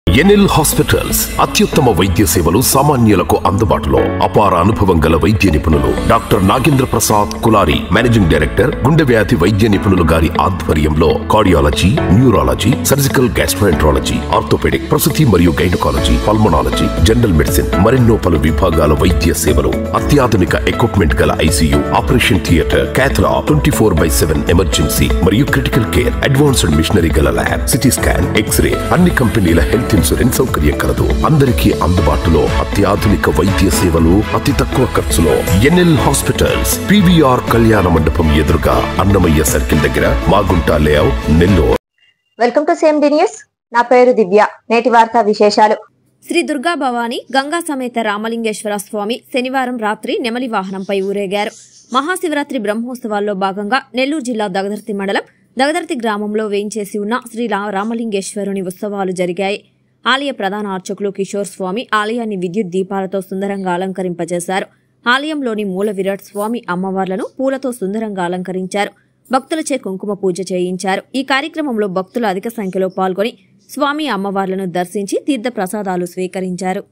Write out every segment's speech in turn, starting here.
NL hospitals అత్యుత్తమ వైద్య సేవలు సామాన్యులకు అందుబాటులో అపార అనుభవం గల వైద్య నిపుణులు doctor Nagendra Prasad Kulari managing director గుండె వ్యాధి వైద్య నిపుణులు గారి ఆధ్వర్యంలో cardiology neurology surgical gastroenterology orthopaedic ప్రసూతి మరియు గైనకాలజీ పల్మనాలజీ జనరల్ మెడిసిన్ మరెన్నో పలు విభాగాల వైద్య సేవలు అత్యాధునిక ఎక్విప్మెంట్ గల ICU operation theatre cath lab twenty four by seven emergency మరియు క్రిటికల్ కేర్ అడ్వాన్స్డ్ మిషనరీ గల ల్యాబ్ సిటీ స్కాన్ ఎక్స్రే అన్ని కంపెనీల హెల్త్ ఇన్సూరెన్స్ సౌకర్యం కలదు అందరికీ అందుబాటులో అత్యాధునిక వైద్య సేవలు అతి తక్కువ ఖర్చులో ఎన్ఎల్ హాస్పిటల్స్ పివిఆర్ కళ్యాణ మండపం ఎదురుగా అన్నమయ్య సర్కిల్ దగ్గర Magunta layout Nellore welcome to సేమ్ డి న్యూస్ నా పేరు దివ్య నేటి వార్తా విశేషాలు శ్రీ దుర్గా భవాని గంగా సమేత రామలింగేశ్వర స్వామి శనివారం రాత్రి నెమలి వాహనంపై ఊరేగారు మహాశివరాత్రి బ్రహ్మోత్సవాల్లో భాగంగా నెల్లూరు జిల్లా దగదర్తి మండలం దగదర్తి గ్రామంలో వేయించేసి ఉన్న శ్రీ రా- రామలింగేశ్వరుని ఉత్సవాలు జరిగాయి ఆలయ ప్రధాన అర్చకులు కిషోర్ స్వామి ఆలయాన్ని విద్యుత్ దీపాలతో సుందరంగా అలంకరింపజేశారు ఆలయంలోని మూల విరాట్ స్వామి అమ్మవార్లను పూలతో సుందరంగా అలంకరించారు భక్తులచే కుంకుమ పూజ చేయించారు ఈ కార్యక్రమంలో భక్తులు అధిక సంఖ్యలో పాల్గొని స్వామి అమ్మవార్లను దర్శించి తీర్థ ప్రసాదాలు స్వీకరించారు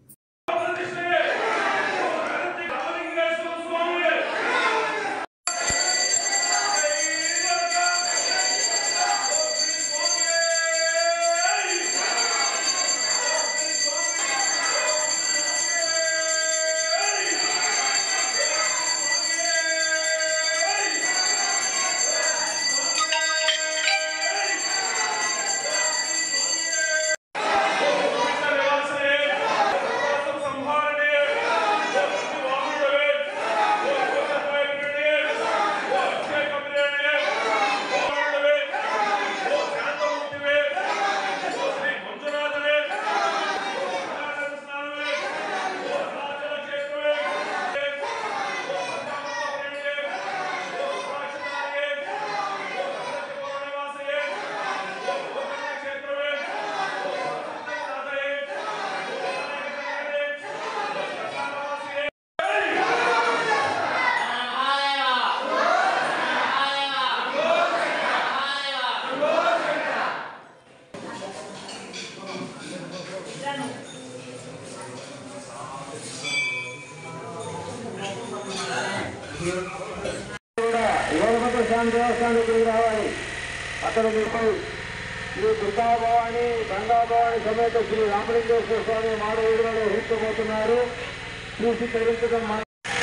యోగపత్ర స్వామి దేవస్థానం దగ్గరికి రావాలి అక్కడ మీకు శ్రీ దుర్గా భవాని గంగా భవాని సమేత శ్రీ రామలింగేశ్వర స్వామి మాడవీడులలో హూర్చబోతున్నారు చూసి తరించడం మన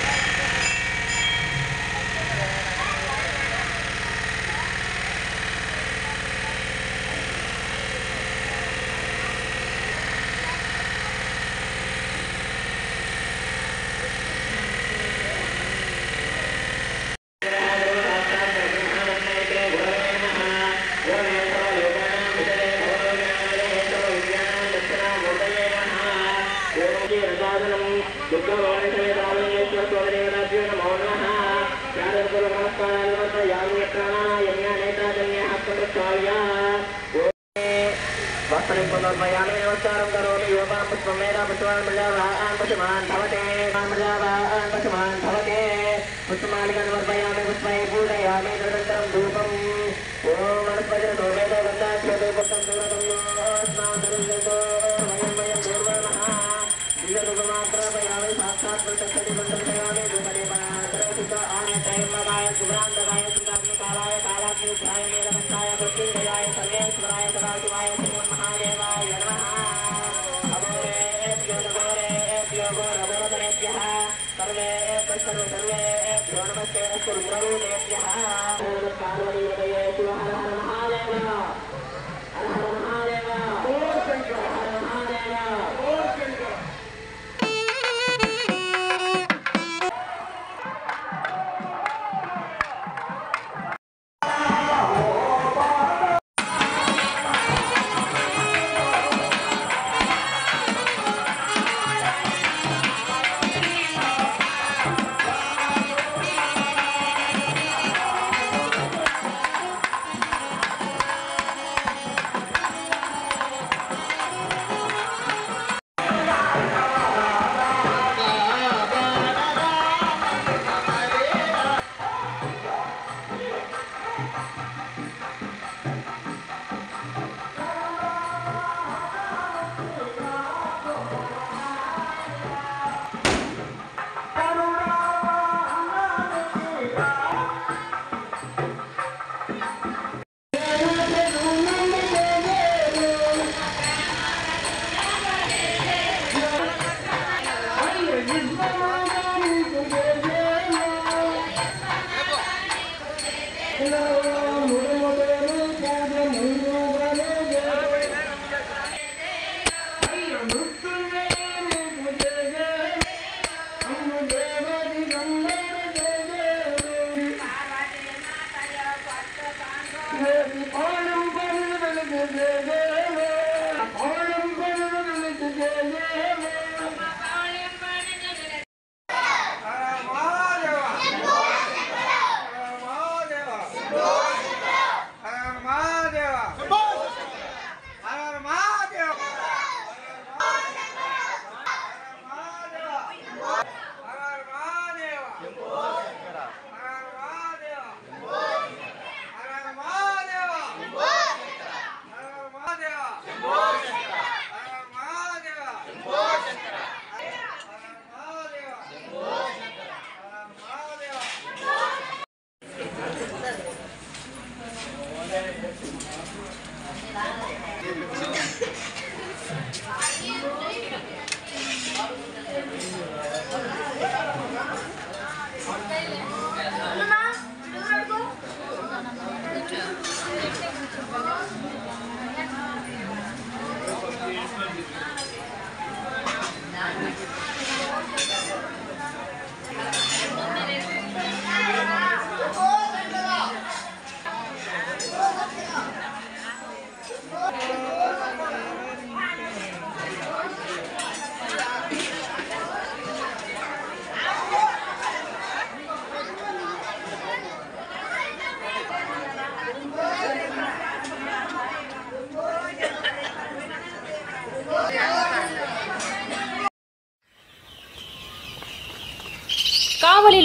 నమస్కారం కరోమి యోగాం పుష్పమేధ పుష్పాన్ ప్రజావాన్ పశుమాన్ భవతే ప్రజావాన్ పశుమాన్ భవతే పుష్పమాలికం సమర్పయామి పుష్పై పూజయామి తదనంతరం ధూపం ఓం వనస్పతిరతో వేదో గంధాక్షేతో పుష్పం దూరతంలో స్నానం దరుజతో వయం వయం దూర్వర్ణః దివ్యరూపమాత్రాపయామి సాక్షాత్ ప్రత్యక్షతి సంతర్పయామి ధూపదీపాత్రసిత ఆనత్రయమ్మకాయ శుభ్రాంతకాయ శ్రీకాగ్నికాలాయ కాలాగ్నిధ్యాయ నీలకంఠాయ మృత్యుంజయాయ సర్వేశ్వరాయ సదాశివాయ శ్రీమన్మహాదేవాయ నమః అఘోరేభ్యో నఘోరేభ్యో ఘోరఘోరతరేభ్యः సర్వేభ్యः సర్వ సర్వేభ్యో నమస్తే అస్తు రుద్రరూపేభ్యः ఓం పార్వతీపతయే శివ హర హర మహాదేవ హర హర మహాదేవ ఓం శంకర హర హర మహాదేవ ఓం శంకర శ్రీ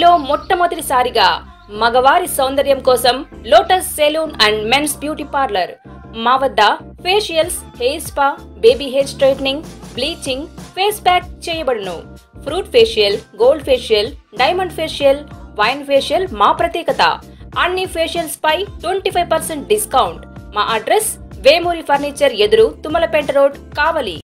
ఏపీలో మొట్టమొదటిసారిగా మగవారి సౌందర్యం కోసం Lotus salon and men's beauty parlour మా వద్ద facials hair spa baby hair straightening bleaching face pack చేయబడును fruit facial gold facial diamond facial wine facial మా ప్రత్యేకత అన్ని ఫేషియల్స్ పై ట్వంటీ ఫైవ్ పర్సెంట్ డిస్కౌంట్ మా అడ్రస్ వేమూరి ఫర్నిచర్ ఎదురు తుమ్మలపేట రోడ్ కావలి